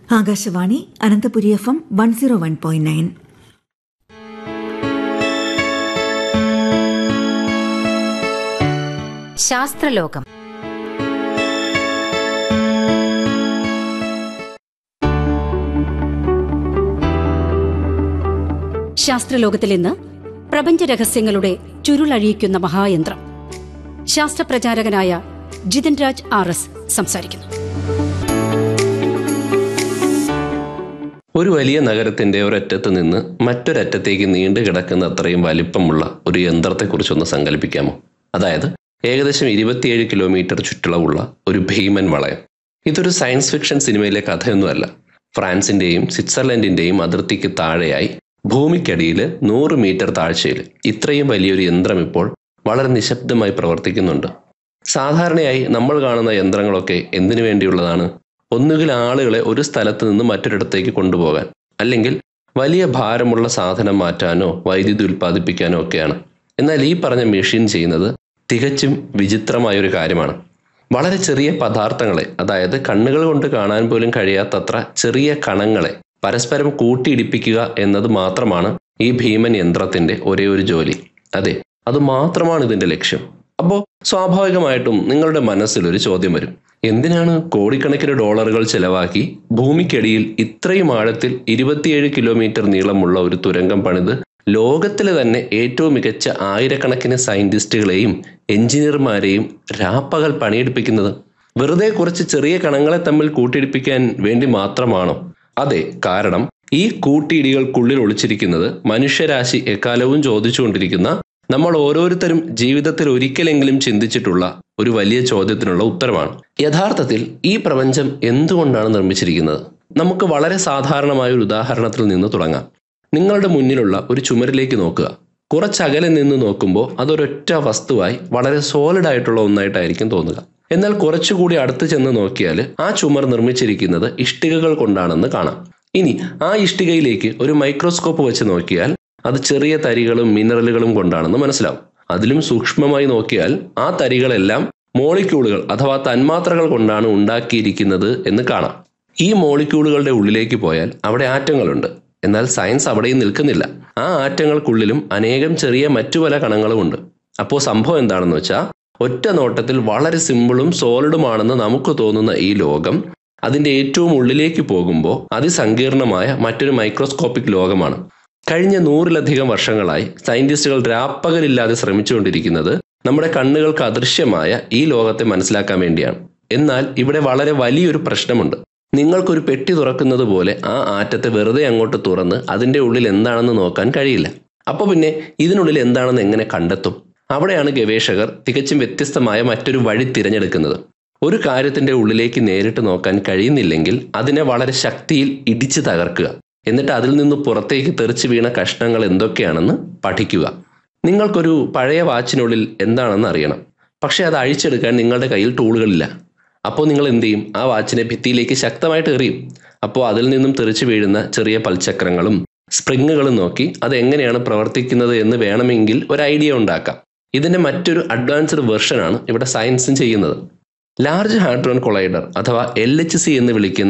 Akashvani Ananthapuri F M one zero one point nine Sasthralokam ശാസ്ത്രലോകത്തിൽ ഇന്ന് പ്രപഞ്ച രഹസ്യങ്ങളുടെ ചുരുളഴിയിക്കുന്ന മഹായന്ത്രം ശാസ്ത്രപ്രചാരകനായ ജിതിൻ രാജ് ആർ എസ് സംസാരിക്കുന്നു ഒരു വലിയ നഗരത്തിന്റെ ഒരറ്റത്ത് നിന്ന് മറ്റൊരറ്റത്തേക്ക് നീണ്ടു കിടക്കുന്ന അത്രയും വലിപ്പമുള്ള ഒരു യന്ത്രത്തെക്കുറിച്ചൊന്ന് സങ്കല്പിക്കാമോ അതായത് ഏകദേശം ഇരുപത്തിയേഴ് കിലോമീറ്റർ ചുറ്റളവുള്ള ഒരു ഭീമൻ വളയം ഇതൊരു സയൻസ് ഫിക്ഷൻ സിനിമയിലെ കഥയൊന്നുമല്ല ഫ്രാൻസിന്റെയും സ്വിറ്റ്സർലൻഡിന്റെയും അതിർത്തിക്ക് താഴെയായി ഭൂമിക്കടിയിൽ നൂറ് മീറ്റർ താഴ്ചയിൽ ഇത്രയും വലിയൊരു യന്ത്രം ഇപ്പോൾ വളരെ നിശബ്ദമായി പ്രവർത്തിക്കുന്നുണ്ട് സാധാരണയായി നമ്മൾ കാണുന്ന യന്ത്രങ്ങളൊക്കെ എന്തിനു വേണ്ടിയുള്ളതാണ് ഒന്നുകിൽ ആളുകളെ ഒരു സ്ഥലത്ത് നിന്ന് മറ്റൊരിടത്തേക്ക് കൊണ്ടുപോകാൻ അല്ലെങ്കിൽ വലിയ ഭാരമുള്ള സാധനം മാറ്റാനോ വൈദ്യുതി ഉൽപ്പാദിപ്പിക്കാനോ ഒക്കെയാണ് എന്നാൽ ഈ പറഞ്ഞ മെഷീൻ ചെയ്യുന്നത് തികച്ചും വിചിത്രമായ ഒരു കാര്യമാണ് വളരെ ചെറിയ പദാർത്ഥങ്ങളെ അതായത് കണ്ണുകൾ കൊണ്ട് കാണാൻ പോലും കഴിയാത്തത്ര ചെറിയ കണങ്ങളെ പരസ്പരം കൂട്ടിയിടിപ്പിക്കുക എന്നത് മാത്രമാണ് ഈ ഭീമൻ യന്ത്രത്തിന്റെ ഒരേ ഒരു ജോലി അതെ അത് മാത്രമാണ് ഇതിന്റെ ലക്ഷ്യം അപ്പോൾ സ്വാഭാവികമായിട്ടും നിങ്ങളുടെ മനസ്സിൽ ഒരു ചോദ്യം വരും എന്തിനാണ് കോടിക്കണക്കിന് ഡോളറുകൾ ചെലവാക്കി ഭൂമിക്കടിയിൽ ഇത്രയും ആഴത്തിൽ ഇരുപത്തിയേഴ് കിലോമീറ്റർ നീളമുള്ള ഒരു തുരങ്കം പണിത് ലോകത്തിലെ തന്നെ ഏറ്റവും മികച്ച ആയിരക്കണക്കിന് സയന്റിസ്റ്റുകളെയും എഞ്ചിനീയർമാരെയും രാപ്പകൽ പണിയെടുപ്പിക്കുന്നത് വെറുതെ കുറച്ച് ചെറിയ കണങ്ങളെ തമ്മിൽ കൂട്ടിയിടിപ്പിക്കാൻ വേണ്ടി മാത്രമാണോ അതെ കാരണം ഈ കൂട്ടിയിടികൾക്കുള്ളിൽ ഒളിച്ചിരിക്കുന്നത് മനുഷ്യരാശി എക്കാലവും ചോദിച്ചുകൊണ്ടിരിക്കുന്ന നമ്മൾ ഓരോരുത്തരും ജീവിതത്തിൽ ഒരിക്കലെങ്കിലും ചിന്തിച്ചിട്ടുള്ള ഒരു വലിയ ചോദ്യത്തിനുള്ള ഉത്തരമാണ് യഥാർത്ഥത്തിൽ ഈ പ്രപഞ്ചം എന്തുകൊണ്ടാണ് നിർമ്മിച്ചിരിക്കുന്നത് നമുക്ക് വളരെ സാധാരണമായ ഒരു ഉദാഹരണത്തിൽ നിന്ന് തുടങ്ങാം നിങ്ങളുടെ മുന്നിലുള്ള ഒരു ചുമരിലേക്ക് നോക്കുക കുറച്ചകലെ നിന്ന് നോക്കുമ്പോൾ അതൊരൊറ്റ വസ്തുവായി വളരെ സോളിഡ് ആയിട്ടുള്ള ഒന്നായിട്ടായിരിക്കും തോന്നുക എന്നാൽ കുറച്ചുകൂടി അടുത്ത് ചെന്ന് നോക്കിയാൽ ആ ചുമർ നിർമ്മിച്ചിരിക്കുന്നത് ഇഷ്ടികകൾ കൊണ്ടാണെന്ന് കാണാം ഇനി ആ ഇഷ്ടികയിലേക്ക് ഒരു മൈക്രോസ്കോപ്പ് വെച്ച് നോക്കിയാൽ അത് ചെറിയ തരികളും മിനറലുകളും കൊണ്ടാണെന്ന് മനസ്സിലാവും അതിലും സൂക്ഷ്മമായി നോക്കിയാൽ ആ തരികളെല്ലാം മോളിക്യൂളുകൾ അഥവാ തന്മാത്രകൾ കൊണ്ടാണ് ഉണ്ടാക്കിയിരിക്കുന്നത് എന്ന് കാണാം ഈ മോളിക്യൂളുകളുടെ ഉള്ളിലേക്ക് പോയാൽ അവിടെ ആറ്റങ്ങളുണ്ട് എന്നാൽ സയൻസ് അവിടെയും നിൽക്കുന്നില്ല ആ ആറ്റങ്ങൾക്കുള്ളിലും അനേകം ചെറിയ മറ്റു പല കണങ്ങളുമുണ്ട് അപ്പോൾ സംഭവം എന്താണെന്ന് വെച്ചാൽ ഒറ്റ നോട്ടത്തിൽ വളരെ സിമ്പിളും സോളിഡുമാണെന്ന് നമുക്ക് തോന്നുന്ന ഈ ലോകം അതിന്റെ ഏറ്റവും ഉള്ളിലേക്ക് പോകുമ്പോൾ അതിസങ്കീർണമായ മറ്റൊരു മൈക്രോസ്കോപ്പിക് ലോകമാണ് കഴിഞ്ഞ നൂറിലധികം വർഷങ്ങളായി സയന്റിസ്റ്റുകൾ രാപ്പകലില്ലാതെ ശ്രമിച്ചുകൊണ്ടിരിക്കുന്നത് നമ്മുടെ കണ്ണുകൾക്ക് അദൃശ്യമായ ഈ ലോകത്തെ മനസ്സിലാക്കാൻ വേണ്ടിയാണ് എന്നാൽ ഇവിടെ വളരെ വലിയൊരു പ്രശ്നമുണ്ട് നിങ്ങൾക്കൊരു പെട്ടി തുറക്കുന്നത് പോലെ ആ ആറ്റത്തെ വെറുതെ അങ്ങോട്ട് തുറന്ന് അതിന്റെ ഉള്ളിൽ എന്താണെന്ന് നോക്കാൻ കഴിയില്ല അപ്പോൾ പിന്നെ ഇതിനുള്ളിൽ എന്താണെന്ന് എങ്ങനെ കണ്ടെത്തും അവിടെയാണ് ഗവേഷകർ തികച്ചും വ്യത്യസ്തമായ മറ്റൊരു വഴി തിരഞ്ഞെടുക്കുന്നത് ഒരു കാര്യത്തിന്റെ ഉള്ളിലേക്ക് നേരിട്ട് നോക്കാൻ കഴിയുന്നില്ലെങ്കിൽ അതിനെ വളരെ ശക്തിയിൽ ഇടിച്ചു തകർക്കുക എന്നിട്ട് അതിൽ നിന്ന് പുറത്തേക്ക് തെറിച്ചു വീണ കഷ്ണങ്ങൾ എന്തൊക്കെയാണെന്ന് പഠിക്കുക നിങ്ങൾക്കൊരു പഴയ വാച്ചിനുള്ളിൽ എന്താണെന്ന് അറിയണം പക്ഷെ അത് അഴിച്ചെടുക്കാൻ നിങ്ങളുടെ കയ്യിൽ ടൂളുകളില്ല അപ്പോൾ നിങ്ങൾ എന്ത് ചെയ്യും ആ വാച്ചിനെ ഭിത്തിയിലേക്ക് ശക്തമായിട്ട് എറിയും അപ്പോൾ അതിൽ നിന്നും തെറിച്ചു വീഴുന്ന ചെറിയ പൽചക്രങ്ങളും സ്പ്രിങ്ങുകളും നോക്കി അത് എങ്ങനെയാണ് പ്രവർത്തിക്കുന്നത് എന്ന് വേണമെങ്കിൽ ഒരു ഐഡിയ ഉണ്ടാക്കാം ഇതിന്റെ മറ്റൊരു അഡ്വാൻസ്ഡ് വെർഷനാണ് ഇവിടെ സയൻസും ചെയ്യുന്നത് ലാർജ് ഹാഡ്രോൺ കൊളൈഡർ അഥവാ എൽ എച്ച് സി എന്ന് വിളിക്കുന്ന